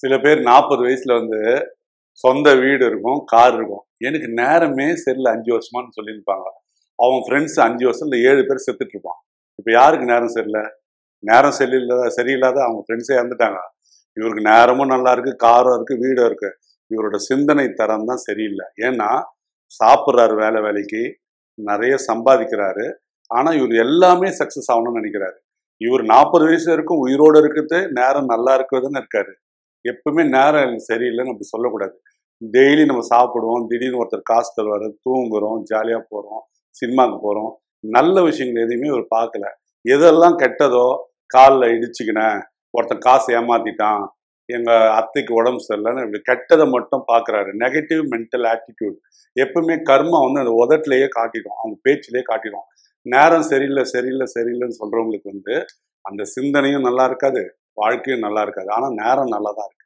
சில பேர் நாற்பது வயசுல வந்து சொந்த வீடு இருக்கும் கார் இருக்கும் எனக்கு நேரமே சரியில்லை அஞ்சு வருஷமான்னு சொல்லியிருப்பாங்க அவன் ஃப்ரெண்ட்ஸ் அஞ்சு வருஷத்துல ஏழு பேர் செத்துட்டு இருப்பான் இப்போ யாருக்கு நேரம் சரியில்லை நேரம் சரியில்லாத சரியில்லாத அவங்க ஃப்ரெண்ட்ஸே இறந்துட்டாங்க இவருக்கு நேரமும் நல்லா இருக்கு காரும் இருக்கு வீடும் இருக்கு இவரோட சிந்தனை தரம் தான் சரியில்லை ஏன்னா சாப்பிட்றாரு வேலை வேலைக்கு நிறைய சம்பாதிக்கிறாரு ஆனா இவர் எல்லாமே சக்சஸ் ஆகணும்னு நினைக்கிறாரு இவர் நாற்பது வயசு வரைக்கும் உயிரோடு இருக்கிறது நேரம் நல்லா இருக்கிறதுன்னு இருக்காரு எப்பவுமே நேரம் எனக்கு சரியில்லைன்னு அப்படி சொல்லக்கூடாது டெய்லி நம்ம சாப்பிடுவோம் திடீர்னு ஒருத்தர் காசு தருவாரு தூங்குறோம் ஜாலியாக போகிறோம் சினிமாவுக்கு போகிறோம் நல்ல விஷயங்கள் எதையுமே இவர் பார்க்கல எதெல்லாம் கெட்டதோ காலில் இடிச்சுக்கினேன் ஒருத்தன் காசு ஏமாத்திட்டான் எங்கள் அத்தைக்கு உடம்பு சரியில்லைன்னு இப்படி கெட்டதை மட்டும் பார்க்குறாரு நெகட்டிவ் மென்டல் ஆட்டிடியூட் எப்பவுமே கர்மா வந்து அந்த உதட்டிலேயே காட்டிடும் அவங்க பேச்சிலேயே காட்டிடும் நேரம் சரியில்லை சரியில்லை சரியில்லைன்னு சொல்கிறவங்களுக்கு வந்து அந்த சிந்தனையும் நல்லா இருக்காது வாழ்க்கையும் நல்லா இருக்காது ஆனால் நேரம் நல்லா தான் இருக்கு